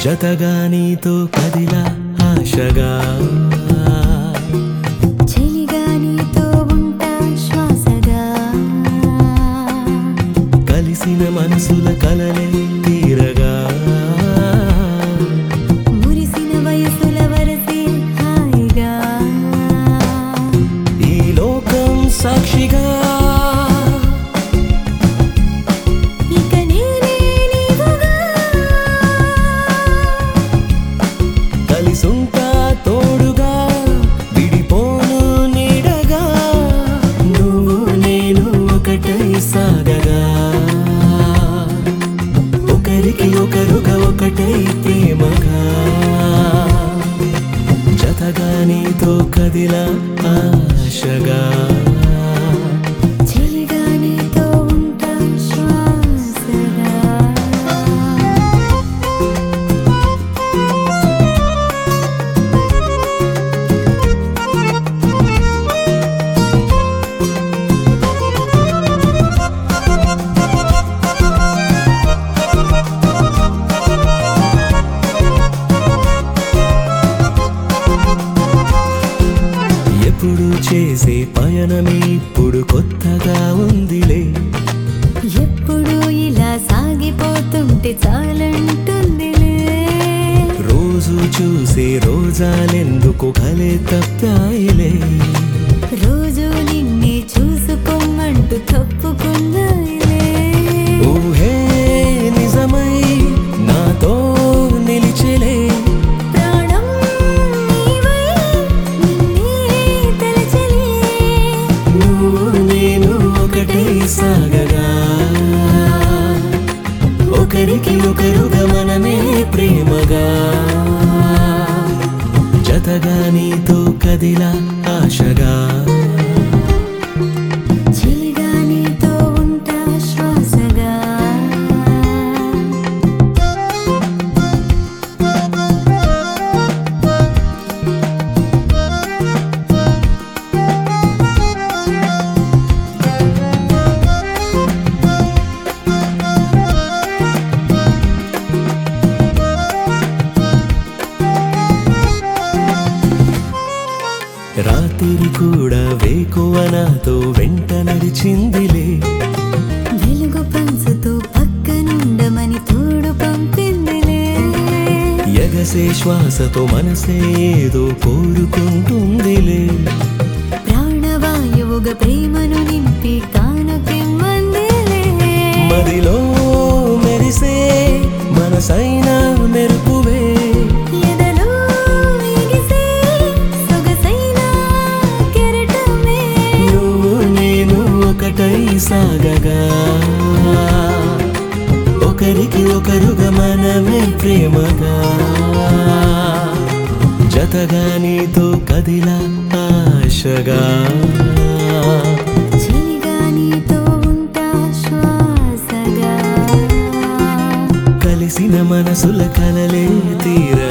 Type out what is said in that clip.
జతగా నీతో కదిలా ఆశగా చెలిగా నీతో ఉంటా శ్వాసగా కలిసిన మనసుల కలలే తీరగా మురిసిన వయసుల వరసే హాయిగా ఈ లోకం సాక్షిగా ఇక నేనే నీవుగా కలిసుంటా తోడుగా విడిపోను నీడగా నువ్వు నేను ఒకటై సాగగా ఒకరికి ఒకరుగా ఒకటై ప్రేమగా జతగా నీతో కదిలా ఆశగా చెలిగా నీతో ఉంటా శ్వాసగా ఎప్పుడు చేసే పయనమే ఇప్పుడు కొత్తగా ఉందిలే ఎప్పుడు ఇలా సాగిపోతుంటే చాలంటుందిలే రోజు చూసే రోజాలెందుకు కలే తప్పాయిలే రోజు నిన్నే చూసుకోమంటూ తప్పుకున్నాయిలే ఊహే నిజమై నాతో నిలిచెలే ప్రాణం నీవై నిన్నే తలచలే నువ్వు నేను ఒకటై సాగగా ఒకరికి ఒకరుగా మనమే ప్రేమగా జతగా నీతో కదిలా ఆశగా చెలిగా నీతో ఉంటా శ్వాసగా రాత్రి కూడా వేకువ నాతో వెంట నడిచిందిలే వెలుగు పంచుతూ పక్కనుండమని తోడు పంపిందిలే ఎగసే శ్వాసతో మనసే ఏదో కోరుకుంటుందిలే ప్రాణవాయువుగా ప్రేమను నింపి కానుకిమ్మందిలే మదిలో మెరిసే మనసైన మెరుపువే ఎదలో ఎగిసే సొగసైన కెరటమే నువ్వు నేను ఒకటై సాగగా ఒకరికి ఒకరుగా మనమే ప్రేమగా జతగా నీతో కదిలా ఆశగా చెలిగా నీతో ఉంటా శ్వాసగా కలిసిన మనసుల కలలే తీర